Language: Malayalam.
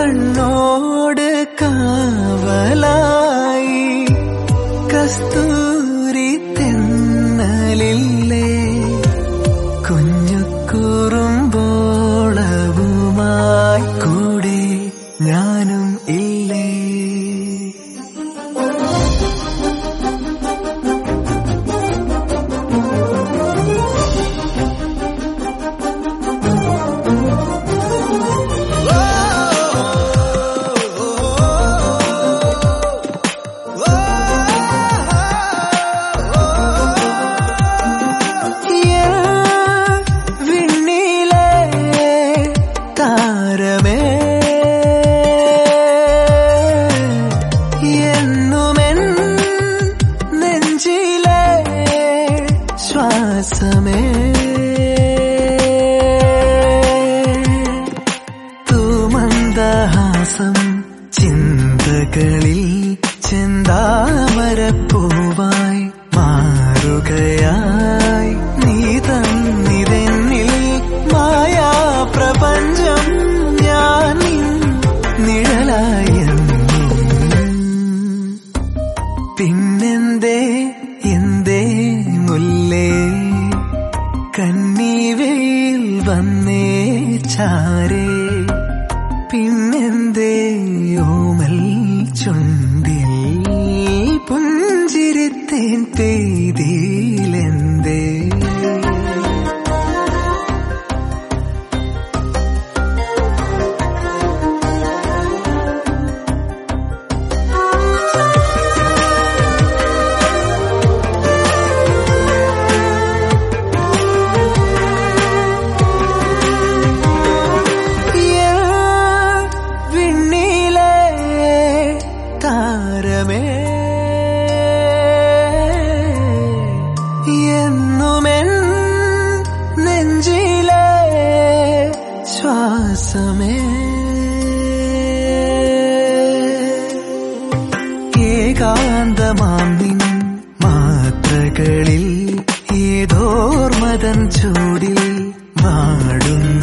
കണ്ണോട് കാവലായി കസ്തൂരി തെന്നലില്ലേ കുഞ്ഞു കുറുമ്പോളവുമായി കൂടെ ഞാനും ഇല്ലേ വിണ്ണിലെ താരമേ എന്നുമെൻ നെഞ്ചിലെ ശ്വാസമേ തൂമന്ദഹാസം ചിന്തകളിൽ ചെന്താമരപ്പൂവായി മാറുകയായി നീ തന്നിതെന്നിൽ മായാ പ്രപഞ്ചം ഞാൻ നിൻ നിഴലായെന്നും പിന്നെന്തേ എന്തേ മുല്ലേ കന്നീവയിൽ വന്നേ ചാരേ പിന്നെന്തേ ഓമൽ ചുണ്ടിൽ പുഞ്ചിരിത്തേൻ പെയ്തിലെന്തേ വിണ്ണിലെ താരമേ എന്നുമെൻ നെഞ്ചിലെ ശ്വാസമേ ഏകാന്തമാം നിൻ മാത്രകളിൽ ഏതോർമതൻ ചൂടിൽ വാടുന്ന